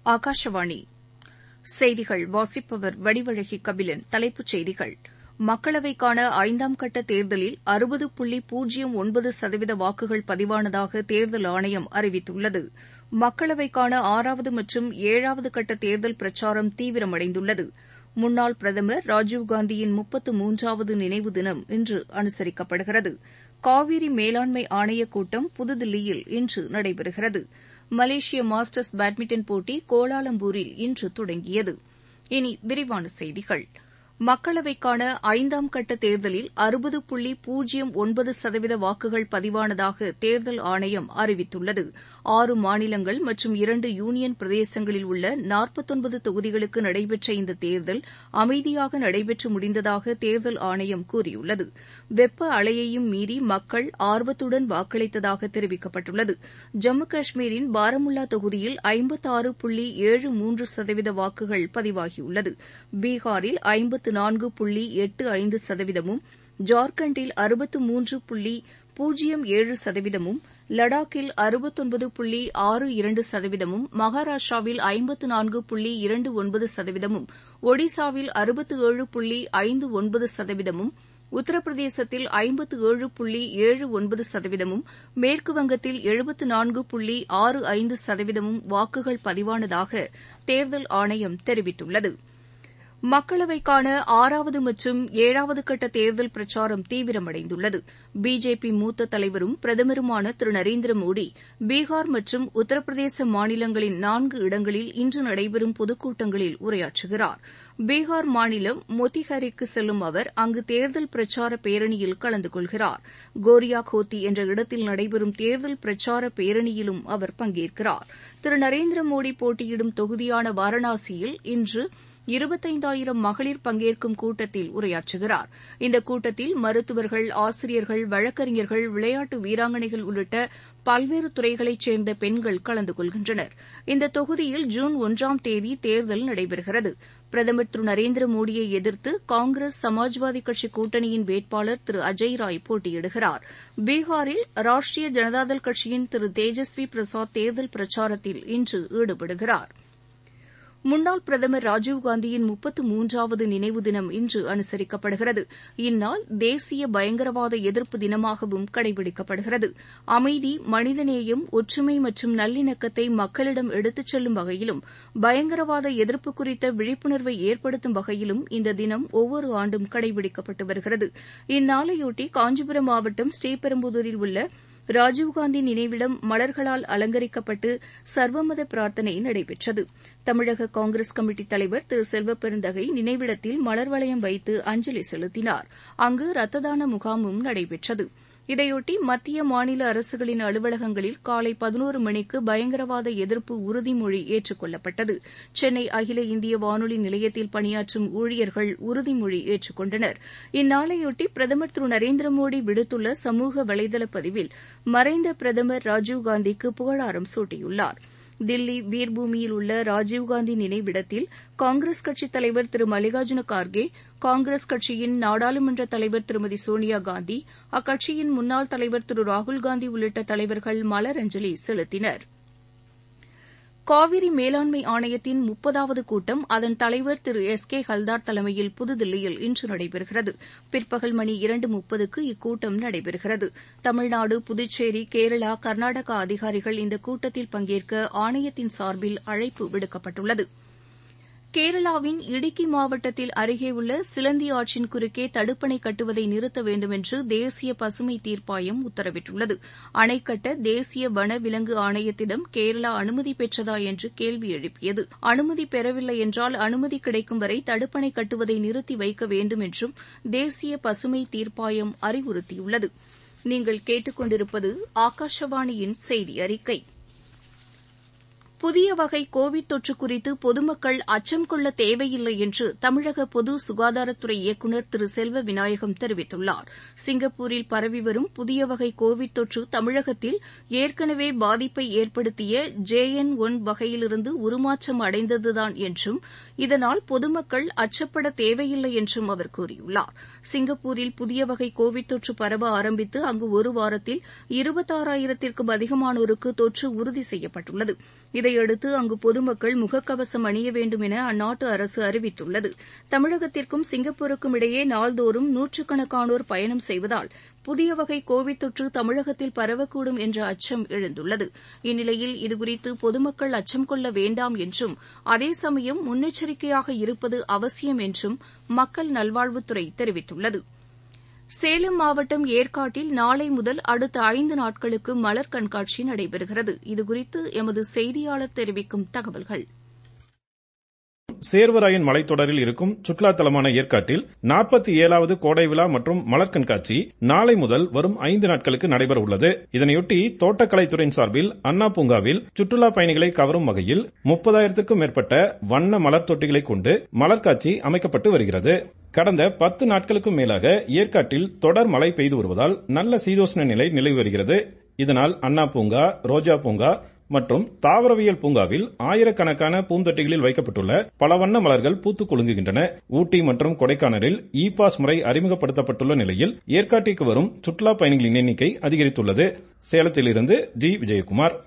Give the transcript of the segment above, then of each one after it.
ஆகாஷவாணி செய்திகள் வாசிப்பவர் வடிவழகி கபிலன் தலைப்புச் செய்திகள் மக்களவைக்கான ஐந்தாம் கட்ட தேர்தலில் அறுபது புள்ளி பூஜ்ஜியம் ஒன்பது சதவீத வாக்குகள் பதிவானதாக தேர்தல் ஆணையம் அறிவித்துள்ளது மக்களவைக்கான ஆறாவது மற்றும் ஏழாவது கட்ட தேர்தல் பிரச்சாரம் தீவிரமடைந்துள்ளது முன்னாள் பிரதமர் ராஜீவ்காந்தியின் முப்பத்து மூன்றாவது நினைவு தினம் இன்று அனுசரிக்கப்படுகிறது காவிரி மேலாண்மை ஆணையக் கூட்டம் புதுதில்லியில் இன்று நடைபெறுகிறது மலேசிய மாஸ்டர்ஸ் பேட்மிண்டன் போட்டி கோலாலம்பூரில் இன்று தொடங்கியது இனி விரிவான செய்திகள் மக்களவைக்கான ஐந்தாம் கட்ட தேர்தலில் அறுபது புள்ளி பூஜ்ஜியம் ஒன்பது சதவீத வாக்குகள் பதிவானதாக தேர்தல் ஆணையம் அறிவித்துள்ளது ஆறு மாநிலங்கள் மற்றும் இரண்டு யூனியன் பிரதேசங்களில் உள்ள நாற்பத்தொன்பது தொகுதிகளுக்கு நடைபெற்ற இந்த தேர்தல் அமைதியாக நடைபெற்று முடிந்ததாக தேர்தல் ஆணையம் கூறியுள்ளது வெப்ப அலையையும் மீறி மக்கள் ஆர்வத்துடன் வாக்களித்ததாக தெரிவிக்கப்பட்டுள்ளது ஜம்மு காஷ்மீரின் பாரமுல்லா தொகுதியில் ஐம்பத்தாறு புள்ளி ஏழு மூன்று சதவீத வாக்குகள் பதிவாகியுள்ளது பீகாரில் ஐம்பத்து நான்கு புள்ளி எட்டு ஐந்து சதவீதமும் ஜார்க்கண்டில் அறுபத்து மூன்று புள்ளி பூஜ்ஜியம் ஏழு சதவீதமும் லடாக்கில் அறுபத்தொன்பது புள்ளி ஆறு இரண்டு சதவீதமும் மகாராஷ்டிராவில் ஐம்பத்து நான்கு புள்ளி இரண்டு ஒன்பது சதவீதமும் ஒடிசாவில் அறுபத்து ஏழு புள்ளி ஐந்து ஒன்பது சதவீதமும் உத்தரப்பிரதேசத்தில் ஐம்பத்து ஏழு புள்ளி ஏழு ஒன்பது சதவீதமும் மேற்குவங்கத்தில் எழுபத்து நான்கு புள்ளி ஆறு ஐந்து சதவீதமும் வாக்குகள் பதிவானதாக தேர்தல் ஆணையம் தெரிவித்துள்ளது மக்களவைக்கான ஆறாவது மற்றும் ஏழாவது கட்ட தேர்தல் பிரச்சாரம் தீவிரமடைந்துள்ளது பிஜேபி மூத்த தலைவரும் பிரதமருமான திரு நரேந்திர மோடி பீகார் மற்றும் உத்தரப்பிரதேச மாநிலங்களின் நான்கு இடங்களில் இன்று நடைபெறும் பொதுக்கூட்டங்களில் உரையாற்றுகிறார் பீகார் மாநிலம் மொத்திஹரிக்கு செல்லும் அவர் அங்கு தேர்தல் பிரச்சார பேரணியில் கலந்து கொள்கிறார் கோரியாகோத்தி என்ற இடத்தில் நடைபெறும் தேர்தல் பிரச்சார பேரணியிலும் அவர் பங்கேற்கிறார் திரு நரேந்திர மோடி போட்டியிடும் தொகுதியான வாரணாசியில் இன்று இருபத்தைந்தாயிரம் மகளிர் பங்கேற்கும் கூட்டத்தில் உரையாற்றுகிறார் இந்த கூட்டத்தில் மருத்துவர்கள் ஆசிரியர்கள் வழக்கறிஞர்கள் விளையாட்டு வீராங்கனைகள் உள்ளிட்ட பல்வேறு துறைகளைச் சேர்ந்த பெண்கள் கலந்து கொள்கின்றனர் இந்த தொகுதியில் ஜூன் ஒன்றாம் தேதி தேர்தல் நடைபெறுகிறது பிரதமர் திரு நரேந்திர மோடியை எதிர்த்து காங்கிரஸ் சமாஜ்வாதி கட்சி கூட்டணியின் வேட்பாளர் திரு அஜய் ராய் போட்டியிடுகிறார் பீகாரில் ராஷ்டிரிய ஜனதாதள் கட்சியின் திரு தேஜஸ்வி பிரசாத் தேர்தல் பிரச்சாரத்தில் இன்று ஈடுபடுகிறாா் முன்னாள் பிரதமர் ராஜீவ்காந்தியின் முப்பத்து மூன்றாவது நினைவு தினம் இன்று அனுசரிக்கப்படுகிறது இந்நாள் தேசிய பயங்கரவாத எதிர்ப்பு தினமாகவும் கடைபிடிக்கப்படுகிறது அமைதி மனிதநேயம் ஒற்றுமை மற்றும் நல்லிணக்கத்தை மக்களிடம் எடுத்துச் செல்லும் வகையிலும் பயங்கரவாத எதிர்ப்பு குறித்த விழிப்புணர்வை ஏற்படுத்தும் வகையிலும் இந்த தினம் ஒவ்வொரு ஆண்டும் கடைபிடிக்கப்பட்டு வருகிறது இந்நாளையொட்டி காஞ்சிபுரம் மாவட்டம் ஸ்ரீபெரும்புதூரில் உள்ள ராஜீவ்காந்தி நினைவிடம் மலர்களால் அலங்கரிக்கப்பட்டு சர்வமத பிரார்த்தனை நடைபெற்றது தமிழக காங்கிரஸ் கமிட்டி தலைவர் திரு செல்வப்பெருந்தகை நினைவிடத்தில் மலர் வளையம் வைத்து அஞ்சலி செலுத்தினார் அங்கு ரத்த தான முகாமும் நடைபெற்றது இதையொட்டி மத்திய மாநில அரசுகளின் அலுவலகங்களில் காலை பதினோரு மணிக்கு பயங்கரவாத எதிர்ப்பு உறுதிமொழி ஏற்றுக் கொள்ளப்பட்டது சென்னை அகில இந்திய வானொலி நிலையத்தில் பணியாற்றும் ஊழியர்கள் உறுதிமொழி ஏற்றுக் கொண்டனர் இந்நாளையொட்டி பிரதமர் திரு நரேந்திர மோடி விடுத்துள்ள சமூக வலைதள பதிவில் மறைந்த பிரதமர் ராஜீவ்காந்திக்கு புகழாரம் சூட்டியுள்ளாா் தில்லி வீர்பூமியில் உள்ள ராஜீவ்காந்தி நினைவிடத்தில் காங்கிரஸ் கட்சித் தலைவர் திரு மல்லிகார்ஜுன கார்கே காங்கிரஸ் கட்சியின் நாடாளுமன்ற தலைவர் திருமதி சோனியா காந்தி அக்கட்சியின் முன்னாள் தலைவர் திரு ராகுல்காந்தி உள்ளிட்ட தலைவர்கள் மலரஞ்சலி செலுத்தினர் காவிரி மேலாண்மை ஆணையத்தின் முப்பதாவது கூட்டம் அதன் தலைவர் திரு எஸ் கே ஹல்தார் தலைமையில் புதுதில்லியில் இன்று நடைபெறுகிறது பிற்பகல் மணி இரண்டு முப்பதுக்கு இக்கூட்டம் நடைபெறுகிறது தமிழ்நாடு புதுச்சேரி கேரளா கர்நாடகா அதிகாரிகள் இந்த கூட்டத்தில் பங்கேற்க ஆணையத்தின் சார்பில் அழைப்பு விடுக்கப்பட்டுள்ளது கேரளாவின் இடுக்கி மாவட்டத்தில் அருகே உள்ள சிலந்தி ஆற்றின் குறுக்கே தடுப்பணை கட்டுவதை நிறுத்த வேண்டும் என்று தேசிய பசுமை தீர்ப்பாயம் உத்தரவிட்டுள்ளது அணை கட்ட தேசிய வன விலங்கு ஆணையத்திடம் கேரளா அனுமதி பெற்றதா என்று கேள்வி எழுப்பியது அனுமதி பெறவில்லை என்றால் அனுமதி கிடைக்கும் வரை தடுப்பணை கட்டுவதை நிறுத்தி வைக்க வேண்டும் என்றும் தேசிய பசுமை தீர்ப்பாயம் அறிவுறுத்தியுள்ளது நீங்கள் கேட்டுக்கொண்டிருப்பது ஆகாஷவாணியின் செய்தி அறிக்கை புதிய வகை கோவிட் தொற்று குறித்து பொதுமக்கள் அச்சம் கொள்ள தேவையில்லை என்று தமிழக பொது சுகாதாரத்துறை இயக்குநர் திரு செல்வ விநாயகம் தெரிவித்துள்ளார் சிங்கப்பூரில் பரவி வரும் புதிய வகை கோவிட் தொற்று தமிழகத்தில் ஏற்கனவே பாதிப்பை ஏற்படுத்திய ஜே என் ஒன் வகையிலிருந்து உருமாற்றம் அடைந்ததுதான் என்றும் இதனால் பொதுமக்கள் அச்சப்பட தேவையில்லை என்றும் அவர் கூறியுள்ளார் சிங்கப்பூரில் புதிய வகை கோவிட் தொற்று பரவ ஆரம்பித்து அங்கு ஒரு வாரத்தில் இருபத்தாறாயிரத்திற்கும் அதிகமானோருக்கு தொற்று உறுதி செய்யப்பட்டுள்ளது இதையடுத்து அங்கு பொதுமக்கள் முகக்கவசம் அணிய வேண்டும் என அந்நாட்டு அரசு அறிவித்துள்ளது தமிழகத்திற்கும் சிங்கப்பூருக்கும் இடையே நாள்தோறும் நூற்றுக்கணக்கானோர் பயணம் செய்வதால் புதிய வகை கோவிட் தொற்று தமிழகத்தில் பரவக்கூடும் என்ற அச்சம் எழுந்துள்ளது இந்நிலையில் இதுகுறித்து பொதுமக்கள் அச்சம் கொள்ள வேண்டாம் என்றும் அதே சமயம் முன்னெச்சரிக்கையாக இருப்பது அவசியம் என்றும் மக்கள் நல்வாழ்வுத்துறை தெரிவித்துள்ளது சேலம் மாவட்டம் ஏற்காட்டில் நாளை முதல் அடுத்த ஐந்து நாட்களுக்கு மலர் கண்காட்சி நடைபெறுகிறது இதுகுறித்து எமது செய்தியாளர் தெரிவிக்கும் தகவல்கள் சேர்வராயன் மலைத்தொடரில் இருக்கும் சுற்றுலா தலமான ஏற்காட்டில் நாற்பத்தி ஏழாவது கோடை விழா மற்றும் மலர் கண்காட்சி நாளை முதல் வரும் ஐந்து நாட்களுக்கு நடைபெற உள்ளது இதனையொட்டி தோட்டக்கலைத்துறையின் சார்பில் அண்ணா பூங்காவில் சுற்றுலா பயணிகளை கவரும் வகையில் முப்பதாயிரத்திற்கும் மேற்பட்ட வண்ண மலர் தொட்டிகளை கொண்டு மலர் காட்சி அமைக்கப்பட்டு வருகிறது கடந்த பத்து நாட்களுக்கும் மேலாக ஏற்காட்டில் தொடர் மழை பெய்து வருவதால் நல்ல சீதோஷ்ண நிலை நிலவி வருகிறது இதனால் அண்ணா பூங்கா ரோஜா பூங்கா மற்றும் தாவரவியல் பூங்காவில் ஆயிரக்கணக்கான பூந்தொட்டிகளில் வைக்கப்பட்டுள்ள பல வண்ண மலர்கள் பூத்துக் குலுங்குகின்றன ஊட்டி மற்றும் கொடைக்கானலில் இ பாஸ் முறை அறிமுகப்படுத்தப்பட்டுள்ள நிலையில் ஏற்காட்டிற்கு வரும் சுற்றுலா பயணிகளின் எண்ணிக்கை அதிகரித்துள்ளது சேலத்திலிருந்து ஜி விஜயகுமார்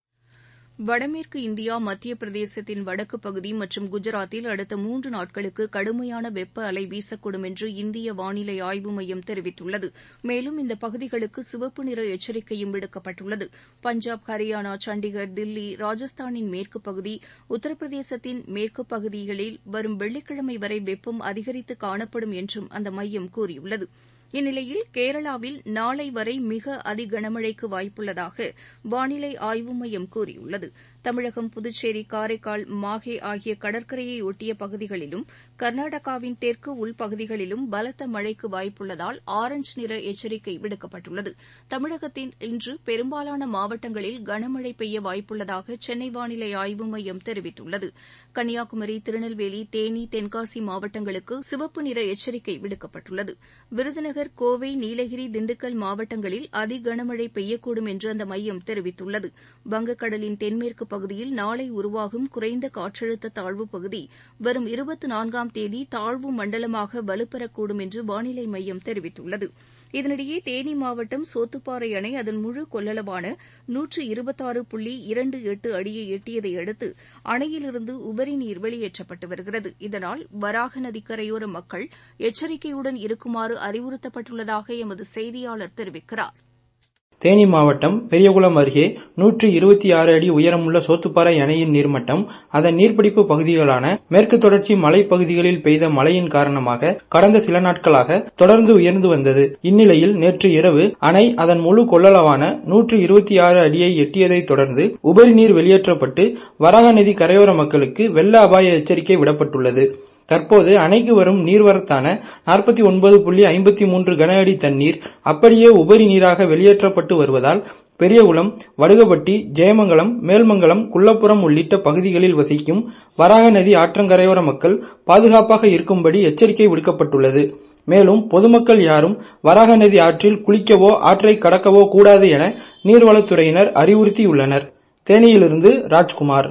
வடமேற்கு இந்தியா மத்திய பிரதேசத்தின் வடக்கு பகுதி மற்றும் குஜராத்தில் அடுத்த மூன்று நாட்களுக்கு கடுமையான வெப்ப அலை வீசக்கூடும் என்று இந்திய வானிலை ஆய்வு மையம் தெரிவித்துள்ளது மேலும் இந்த பகுதிகளுக்கு சிவப்பு நிற எச்சரிக்கையும் விடுக்கப்பட்டுள்ளது பஞ்சாப் ஹரியானா சண்டிகர் தில்லி ராஜஸ்தானின் மேற்கு பகுதி உத்தரப்பிரதேசத்தின் மேற்கு பகுதிகளில் வரும் வெள்ளிக்கிழமை வரை வெப்பம் அதிகரித்து காணப்படும் என்றும் அந்த மையம் கூறியுள்ளது இந்நிலையில் கேரளாவில் நாளை வரை மிக அதி கனமழைக்கு வாய்ப்புள்ளதாக வானிலை ஆய்வு மையம் கூறியுள்ளது தமிழகம் புதுச்சேரி காரைக்கால் மாஹே ஆகிய கடற்கரையை ஒட்டிய பகுதிகளிலும் கர்நாடகாவின் தெற்கு உள்பகுதிகளிலும் பலத்த மழைக்கு வாய்ப்புள்ளதால் ஆரஞ்ச் நிற எச்சரிக்கை விடுக்கப்பட்டுள்ளது தமிழகத்தின் இன்று பெரும்பாலான மாவட்டங்களில் கனமழை பெய்ய வாய்ப்புள்ளதாக சென்னை வானிலை ஆய்வு மையம் தெரிவித்துள்ளது கன்னியாகுமரி திருநெல்வேலி தேனி தென்காசி மாவட்டங்களுக்கு சிவப்பு நிற எச்சரிக்கை விடுக்கப்பட்டுள்ளது விருதுநகர் கோவை நீலகிரி திண்டுக்கல் மாவட்டங்களில் அதி கனமழை பெய்யக்கூடும் என்று அந்த மையம் தெரிவித்துள்ளது வங்கக்கடலின் தென்மேற்கு பகுதியில் நாளை உருவாகும் குறைந்த காற்றழுத்த தாழ்வுப் பகுதி வரும் இருபத்தி நான்காம் தேதி தாழ்வு மண்டலமாக வலுப்பெறக்கூடும் என்று வானிலை மையம் தெரிவித்துள்ளது இதனிடையே தேனி மாவட்டம் சோத்துப்பாறை அணை அதன் முழு கொள்ளளவான நூற்று இருபத்தாறு புள்ளி இரண்டு எட்டு அடியை எட்டியதை அடுத்து அணையிலிருந்து உபரி நீர் வெளியேற்றப்பட்டு வருகிறது இதனால் வராக நதி கரையோர மக்கள் எச்சரிக்கையுடன் இருக்குமாறு அறிவுறுத்தப்பட்டுள்ளதாக எமது செய்தியாளர் தெரிவிக்கிறார் தேனி மாவட்டம் பெரியகுளம் அருகே நூற்று இருபத்தி ஆறு அடி உயரமுள்ள சோத்துப்பாறை அணையின் நீர்மட்டம் அதன் நீர்பிடிப்பு பகுதிகளான மேற்கு தொடர்ச்சி மலைப்பகுதிகளில் பெய்த மழையின் காரணமாக கடந்த சில நாட்களாக தொடர்ந்து உயர்ந்து வந்தது இந்நிலையில் நேற்று இரவு அணை அதன் முழு கொள்ளளவான நூற்று இருபத்தி ஆறு அடியை எட்டியதை தொடர்ந்து உபரி நீர் வெளியேற்றப்பட்டு வராக நதி கரையோர மக்களுக்கு வெள்ள அபாய எச்சரிக்கை விடப்பட்டுள்ளது தற்போது அணைக்கு வரும் நீர்வரத்தான நாற்பத்தி ஒன்பது புள்ளி ஐம்பத்தி மூன்று கன அடி தண்ணீர் அப்படியே உபரி நீராக வெளியேற்றப்பட்டு வருவதால் பெரியகுளம் வடுகப்பட்டி ஜெயமங்கலம் மேல்மங்கலம் குள்ளப்புறம் உள்ளிட்ட பகுதிகளில் வசிக்கும் வராக நதி ஆற்றங்கரையோர மக்கள் பாதுகாப்பாக இருக்கும்படி எச்சரிக்கை விடுக்கப்பட்டுள்ளது மேலும் பொதுமக்கள் யாரும் வராக நதி ஆற்றில் குளிக்கவோ ஆற்றை கடக்கவோ கூடாது என நீர்வளத்துறையினர் அறிவுறுத்தியுள்ளனர் தேனியிலிருந்து ராஜ்குமார்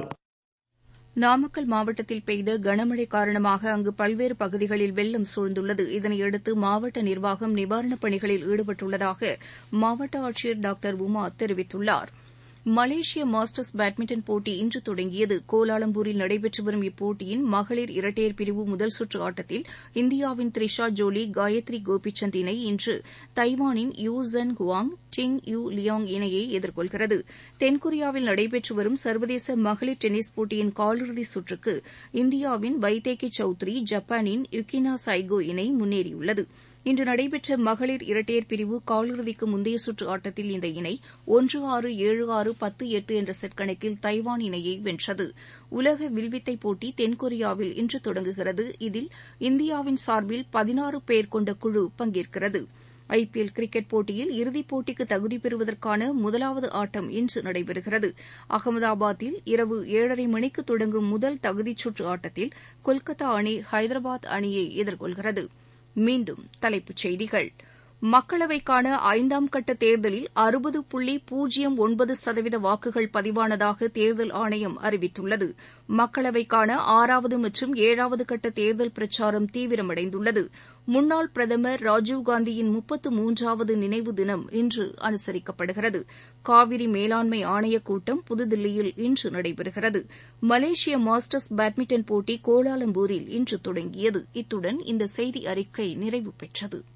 நாமக்கல் மாவட்டத்தில் பெய்த கனமழை காரணமாக அங்கு பல்வேறு பகுதிகளில் வெள்ளம் சூழ்ந்துள்ளது இதனையடுத்து மாவட்ட நிர்வாகம் நிவாரணப் பணிகளில் ஈடுபட்டுள்ளதாக மாவட்ட ஆட்சியர் டாக்டர் உமா தெரிவித்துள்ளார் மலேசிய மாஸ்டர்ஸ் பேட்மிண்டன் போட்டி இன்று தொடங்கியது கோலாலம்பூரில் நடைபெற்று வரும் இப்போட்டியின் மகளிர் இரட்டையர் பிரிவு முதல் சுற்று ஆட்டத்தில் இந்தியாவின் த்ரிஷா ஜோலி காயத்ரி கோபிசந்த் இணை இன்று தைவானின் Yu Jen Kuang Ting Yu Liang இணையை எதிர்கொள்கிறது தென்கொரியாவில் நடைபெற்று வரும் சர்வதேச மகளிர் டென்னிஸ் போட்டியின் காலிறுதி சுற்றுக்கு இந்தியாவின் வைதேகி சௌத்ரி ஜப்பானின் யுகினா சைகோ இணை முன்னேறியுள்ளது இன்று நடைபெற்ற மகளிர் இரட்டையர் பிரிவு காலிறுதிக்கு முந்தைய சுற்று ஆட்டத்தில் இந்த இணை ஒன்று ஆறு ஏழு ஆறு பத்து எட்டு என்ற செட் கணக்கில் தைவான் இணையை வென்றது உலக வில்வித்தை போட்டி தென்கொரியாவில் இன்று தொடங்குகிறது இதில் இந்தியாவின் சார்பில் பதினாறு பேர் கொண்ட குழு பங்கேற்கிறது ஐபிஎல் கிரிக்கெட் போட்டியில் இறுதிப் போட்டிக்கு தகுதி பெறுவதற்கான முதலாவது ஆட்டம் இன்று நடைபெறுகிறது அகமதாபாத்தில் இரவு ஏழரை மணிக்கு தொடங்கும் முதல் தகுதிச் சுற்று ஆட்டத்தில் கொல்கத்தா அணி ஹைதராபாத் அணியை எதிர்கொள்கிறது மீண்டும் தலைப்புச் செய்திகள் மக்களவைக்கான ஐந்தாம் கட்ட தேர்தலில் அறுபது புள்ளி பூஜ்ஜியம் ஒன்பது சதவீத வாக்குகள் பதிவானதாக தேர்தல் ஆணையம் அறிவித்துள்ளது மக்களவைக்கான ஆறாவது மற்றும் ஏழாவது கட்ட தேர்தல் பிரச்சாரம் தீவிரமடைந்துள்ளது முன்னாள் பிரதமர் ராஜீவ்காந்தியின் முப்பத்து மூன்றாவது நினைவு தினம் இன்று அனுசரிக்கப்படுகிறது காவிரி மேலாண்மை ஆணையக் கூட்டம் புதுதில்லியில் இன்று நடைபெறுகிறது மலேசிய மாஸ்டர்ஸ் பேட்மிண்டன் போட்டி கோலாலம்பூரில் இன்று தொடங்கியது இத்துடன் இந்த செய்தி அறிக்கை நிறைவு பெற்றது